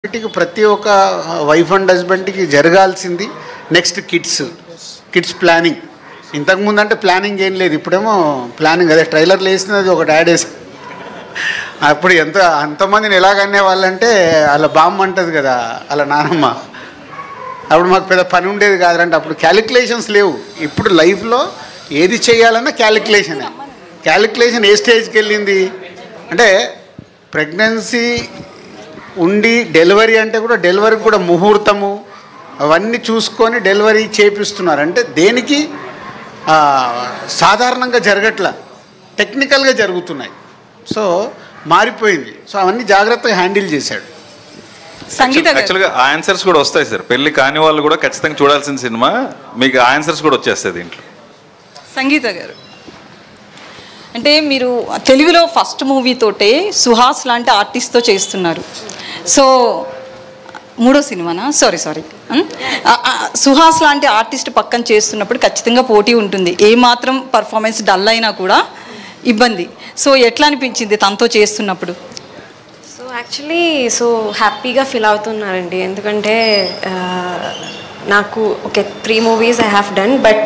ఇంటికి ప్రతి ఒక్క వైఫ్ అండ్ హస్బెండ్కి జరగాల్సింది నెక్స్ట్ కిడ్స్ కిడ్స్ ప్లానింగ్ ఇంతకుముందు అంటే ప్లానింగ్ ఏం లేదు ఇప్పుడేమో ప్లానింగ్ అదే ట్రైలర్లు వేసినది ఒకటి యాడ్ వేసి అప్పుడు ఎంత అంతమందిని ఎలాగనే వాళ్ళంటే అలా బామ్మ అంటది కదా అలా నానమ్మ అప్పుడు మాకు పెద్ద పని ఉండేది కాదంటే అప్పుడు క్యాలిక్యులేషన్స్ లేవు ఇప్పుడు లైఫ్లో ఏది చేయాలన్నా క్యాలిక్యులేషనే క్యాలిక్యులేషన్ ఏ స్టేజ్కి వెళ్ళింది అంటే ప్రెగ్నెన్సీ ఉండి డెలివరీ అంటే కూడా డెలివరీకి కూడా ముహూర్తము అవన్నీ చూసుకొని డెలివరీ చేపిస్తున్నారు అంటే దేనికి ఆ, సాధారణంగా జరగట్లా టెక్నికల్గా జరుగుతున్నాయి సో మారిపోయింది సో అవన్నీ జాగ్రత్తగా హ్యాండిల్ చేశాడు సంగీత గారు యాక్చువల్గా ఆన్సర్స్ కూడా వస్తాయి సార్ పెళ్లి కాని వాళ్ళు కూడా ఖచ్చితంగా చూడాల్సిన సినిమా మీకు ఆన్సర్స్ కూడా వచ్చేస్తాయి దీంట్లో సంగీత గారు అంటే మీరు తెలుగులో ఫస్ట్ మూవీ తోటే సుహాస్ లాంటి ఆర్టిస్ట్తో చేస్తున్నారు సో మూడో సినిమానా సారీ సారీ సుహాస్ లాంటి ఆర్టిస్ట్ పక్కన చేస్తున్నప్పుడు ఖచ్చితంగా పోటీ ఉంటుంది ఏ మాత్రం పర్ఫార్మెన్స్ డల్ అయినా కూడా ఇబ్బంది సో ఎట్లా అనిపించింది తనతో చేస్తున్నప్పుడు సో యాక్చువల్లీ సో హ్యాపీగా ఫీల్ అవుతున్నారండి ఎందుకంటే ఆ, నాకు okay three movies I have done but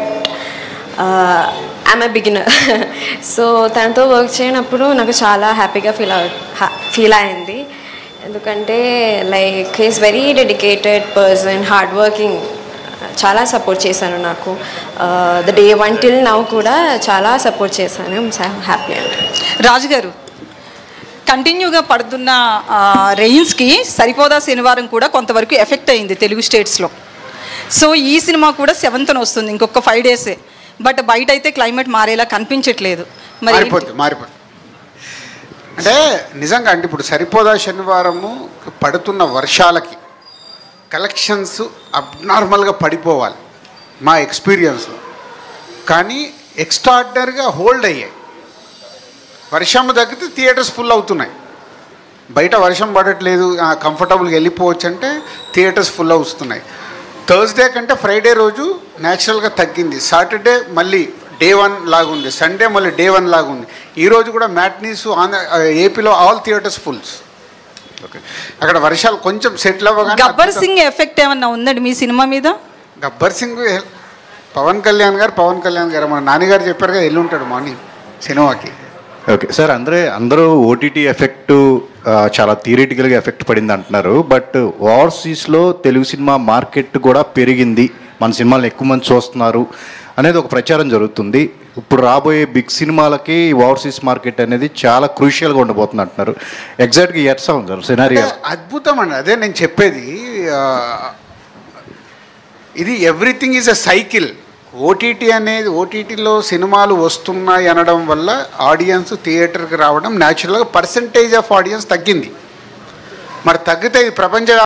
I'm a beginner so తనతో వర్క్ చేయనప్పుడు నాకు చాలా హ్యాపీగా ఫీల్ అవు ఫీల్ అయింది ఎందుకంటే like is very dedicated person hard working చాలా సపోర్ట్ చేశాను నాకు the day one till now కూడా చాలా సపోర్ట్ చేశాను హ్యాపీ అండి రాజు గారు కంటిన్యూగా పడుతున్న రెయిన్స్కి సరిపోదా శనివారం కూడా కొంతవరకు ఎఫెక్ట్ అయింది తెలుగు స్టేట్స్లో సో ఈ సినిమా కూడా సెవెంత్న వస్తుంది ఇంకొక ఫైవ్ డేసే బట్ బయట అయితే క్లైమేట్ మారేలా కనిపించట్లేదు మరి మారిపోద్ది మారిపోద్ది అంటే నిజంగా అంటే ఇప్పుడు సరిపోదా శనివారము పడుతున్న వర్షాలకి కలెక్షన్స్ అబ్నార్మల్గా పడిపోవాలి మా ఎక్స్పీరియన్స్లో కానీ ఎక్స్ట్రాడినరీగా హోల్డ్ అయ్యాయి వర్షం తగ్గితే థియేటర్స్ ఫుల్ అవుతున్నాయి బయట వర్షం పడట్లేదు కంఫర్టబుల్గా వెళ్ళిపోవచ్చు అంటే థియేటర్స్ ఫుల్ అవుతున్నాయి థర్స్డే కంటే ఫ్రైడే రోజు న్యాచురల్గా తగ్గింది సాటర్డే మళ్ళీ డే వన్ లాగుంది సండే మళ్ళీ డే వన్ లాగుంది ఈ రోజు కూడా మ్యాట్నీస్ ఆంధ్ర ఏపీలో ఆల్ థియేటర్స్ ఫుల్స్ ఓకే అక్కడ వర్షాలు కొంచెం సెటిల్ అవ్వగానే గబ్బర్ అద్భుతం- సింగ్ ఎఫెక్ట్ ఏమన్నా ఉందండి మీ సినిమా మీద గబ్బర్ సింగ్ పవన్ కళ్యాణ్ గారు పవన్ కళ్యాణ్ గారు మన నాన్నగారు చెప్పారు కదా వెళ్ళి ఉంటాడు మార్నింగ్ సినిమాకి ఓకే సార్ అందరే అందరూ ఓటీటీ ఎఫెక్ట్ చాలా థియరిటికల్గా ఎఫెక్ట్ పడింది అంటున్నారు బట్ ఓవర్సీస్లో తెలుగు సినిమా మార్కెట్ కూడా పెరిగింది మన సినిమాలను ఎక్కువ మంది చూస్తున్నారు అనేది ఒక ప్రచారం జరుగుతుంది ఇప్పుడు రాబోయే బిగ్ సినిమాలకి ఓవర్సీస్ మార్కెట్ అనేది చాలా క్రూషియల్గా ఉండబోతుంది అంటున్నారు ఎగ్జాక్ట్గా ఎట్స్ ఉంది సార్ సినారియో అంటే అద్భుతం అండి అదే నేను చెప్పేది ఆ, ఇది everything is a cycle OTT అనేది ఓటీటీలో సినిమాలు వస్తున్నాయి అనడం వల్ల ఆడియన్స్ థియేటర్కి రావడం న్యాచురల్గా పర్సంటేజ్ ఆఫ్ ఆడియన్స్ తగ్గింది మరి తగ్గితే ఇది ప్రపంచ